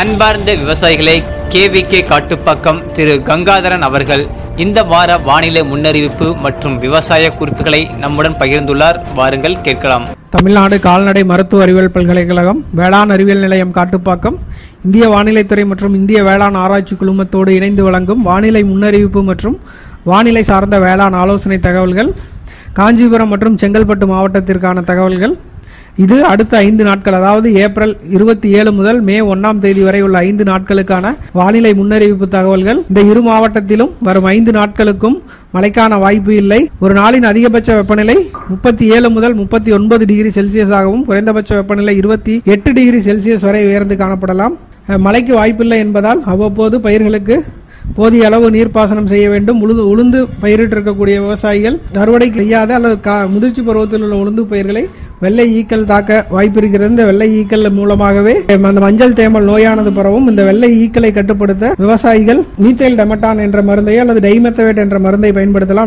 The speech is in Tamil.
அன்பார்ந்த விவசாயிகளே கேவிகே காட்டுப்பாக்கம் திரு கங்காதரன் அவர்கள் இந்த வார வானிலை முன்னறிவிப்பு மற்றும் விவசாய குறிப்புகளை நம்முடன் பகிர்ந்துள்ளார் வாருங்கள் கேட்கலாம் தமிழ்நாடு கால்நடை மருத்துவ அறிவியல் பல்கலைக்கழகம் வேளாண் அறிவியல் நிலையம் காட்டுப்பாக்கம் இந்திய வானிலைத்துறை மற்றும் இந்திய வேளாண் ஆராய்ச்சி குழுமத்தோடு இணைந்து வழங்கும் வானிலை முன்னறிவிப்பு மற்றும் வானிலை சார்ந்த வேளாண் ஆலோசனை தகவல்கள் காஞ்சிபுரம் மற்றும் செங்கல்பட்டு மாவட்டத்திற்கான தகவல்கள் இது அடுத்த ஐந்து நாட்கள் அதாவது ஏப்ரல் இருபத்தி ஏழு முதல் மே ஒன்னாம் தேதி வரை உள்ள ஐந்து நாட்களுக்கான வானிலை முன்னறிவிப்பு தகவல்கள் இந்த இரு மாவட்டத்திலும் வரும் ஐந்து நாட்களுக்கும் மழைக்கான வாய்ப்பு இல்லை ஒரு நாளின் அதிகபட்ச வெப்பநிலை முப்பத்தி ஏழு முதல் முப்பத்தி ஒன்பது டிகிரி செல்சியஸாகவும் குறைந்தபட்ச வெப்பநிலை இருபத்தி எட்டு டிகிரி செல்சியஸ் வரை உயர்ந்து காணப்படலாம் அஹ், மழைக்கு வாய்ப்பில்லை என்பதால் அவ்வப்போது பயிர்களுக்கு போதிய அளவு நீர்ப்பாசனம் செய்ய வேண்டும் உழுது உளுந்து பயிரிட்டு இருக்கக்கூடிய விவசாயிகள் அறுவடை செய்யாத அல்லது கா- முதிர்ச்சி பருவத்தில் உள்ள உளுந்து பயிர்களை வெள்ளை ஈக்கள் தாக்க வாய்ப்பு இருக்கிறது இந்த வெள்ளை ஈக்கள் மூலமாகவே அந்த மஞ்சள் தேமல் நோயானது பரவும் இந்த வெள்ளை ஈக்களை கட்டுப்படுத்த விவசாயிகள் மீத்தேல் டெமட்டான் என்ற மருந்தை அல்லது டைமெத்தவேட் என்ற மருந்தை பயன்படுத்தலாம்